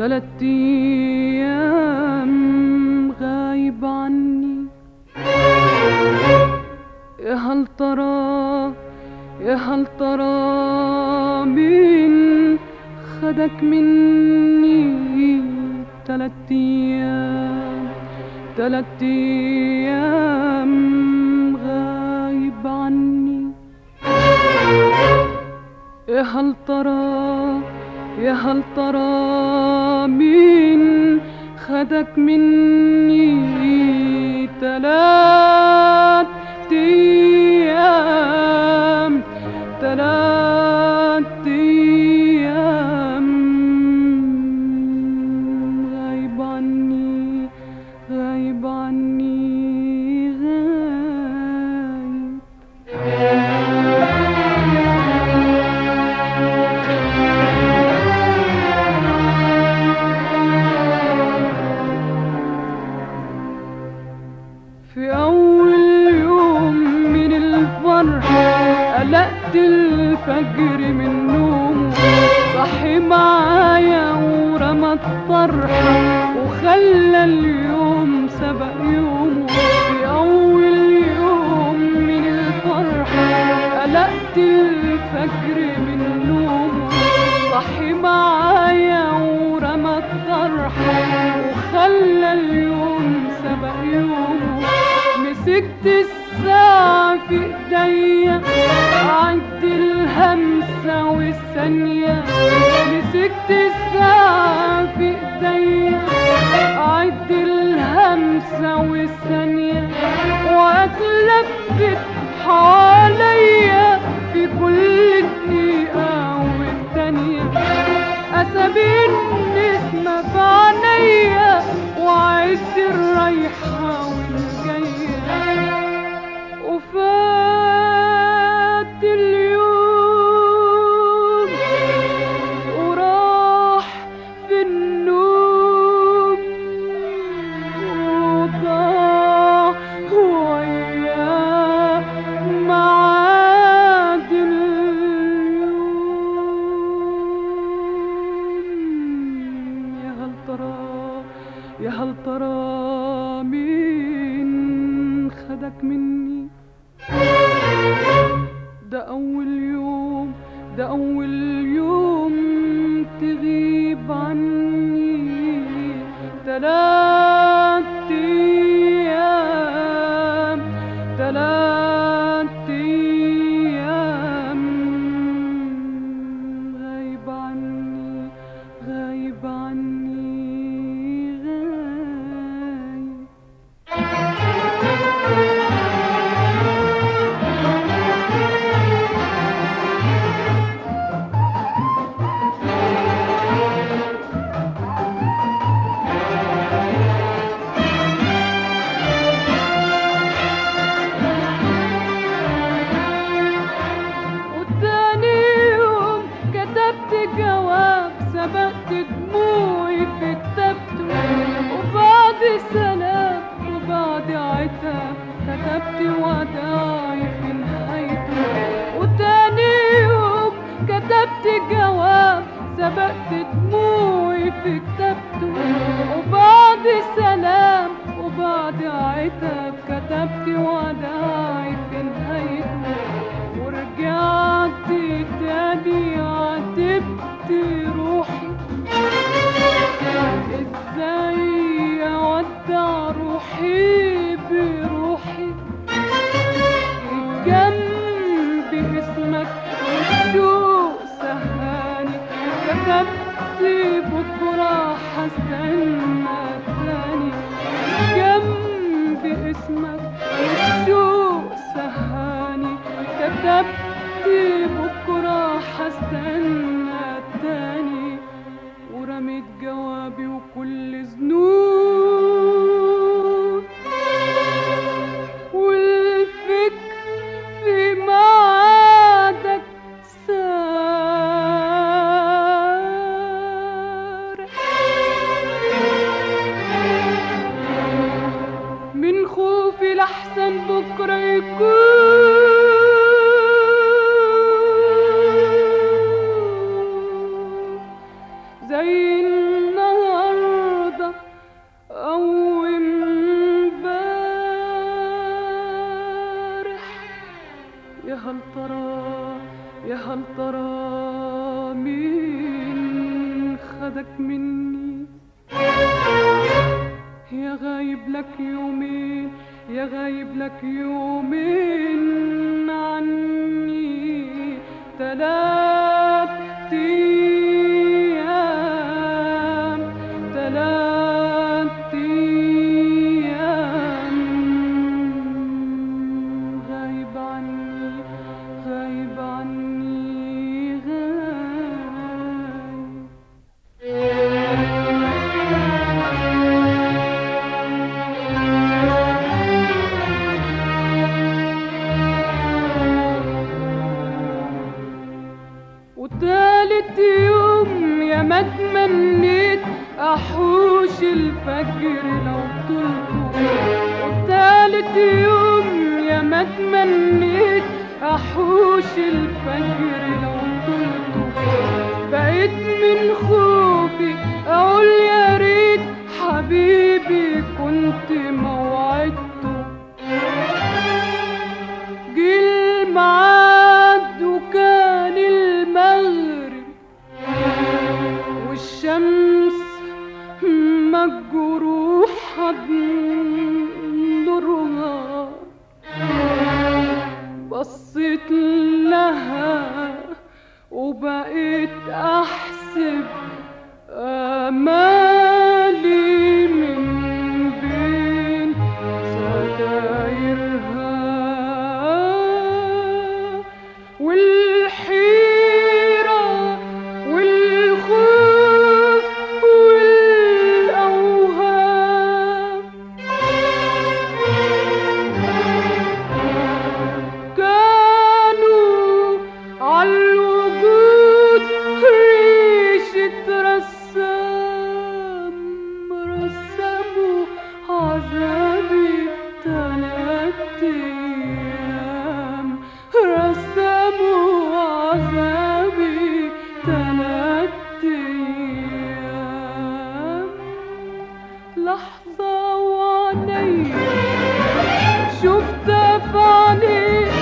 تلات ايام غايب عني يا هل ترى يا هل ترى مين خدك مني تلات ايام تلات ايام غايب عني يا هل ترى يا هل ترى مين خدك مني تلات ايام تلات ايام غايب عني غايب عني غايب في أول يوم من الفرح قلقت الفجر من نومه صحي معايا ورمى الطرح وخلى اليوم سبق يومه في أول يوم من الفرح قلقت الفجر من نومه صحي معايا ورمى الطرح وخلى اليوم سبق يومه مسكت الساعة في ايديا عد الهمسة والثانية مسكت الساعة في ايديا عد الهمسة والثانية واتلفت حواليا في كل دقيقة والتانية أسابيع النسمة في عينيا وعد الرايحة والجاية وفات اليوم وراح في النوم وضاع وياه معاد اليوم يا هل ترى يا هل ترى مين خدك مني ده أول يوم ده أول يوم تغيب عني تلات أيام تلات أيام غايب عني غايب عني غايب وتاني يوم كتبت جواب سبقت دموعي في كتابته وبعد سلام وبعد عتاب كتبت وداعي في نهايته وتاني يوم كتبت جواب سبقت دموعي في كتابته وبعد سلام وبعد عتاب كتبت وداعي في نهايته ورجعت تاني عاتبت روحي ازاي اودع روحي بروحي جنب اسمك والشوق سهاني كتبت بكرة هستنى تاني جنب اسمك والشوق سهاني كتبت بكرة هستنى تاني ورميت جوابي وكل ذنوب والفكر في معادك سارح من خوفي لحسن بكرة يكون زي النهار هل ترى مين خدك مني يا غايب لك يومين يا غايب لك يومين عني تلات ايام تلات ايام غايب عني غايب عني غايب وتالت يوم يا ما تمنيت احوش الفجر لو طلته وتالت يوم يا ما تمنيت احوش الفجر لو طلته بقيت من خوفي اقول يا ريت حبيبي كنت موعدته جه الميعاد وكان المغرب والشمس مجروحة بنورها بصيت لها وبقيت أحسب آمالي من بين ستايرها والحيرة والخوف والأوهام كانوا عالوجود ريشة رسام رسموا عذابي تلات أيام رسموا عذابي تلات أيام لحظة وعيني شفتها في عينيك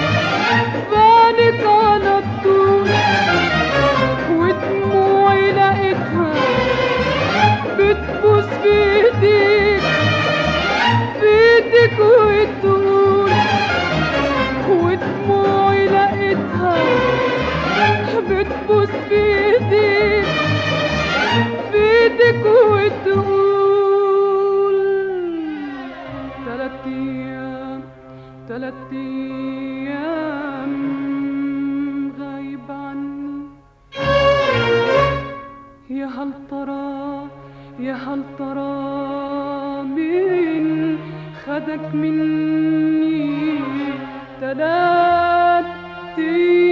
بانت على الطول ودموعي لقيتها بتبوس في ايديك في ايديك وتقول ودموعي لقيتها بتبوس في ايديك في ايديك وتقول تلات ايام تلات ايام غايب عني يا هل ترى يا هل ترى مين خدك مني تلات ايام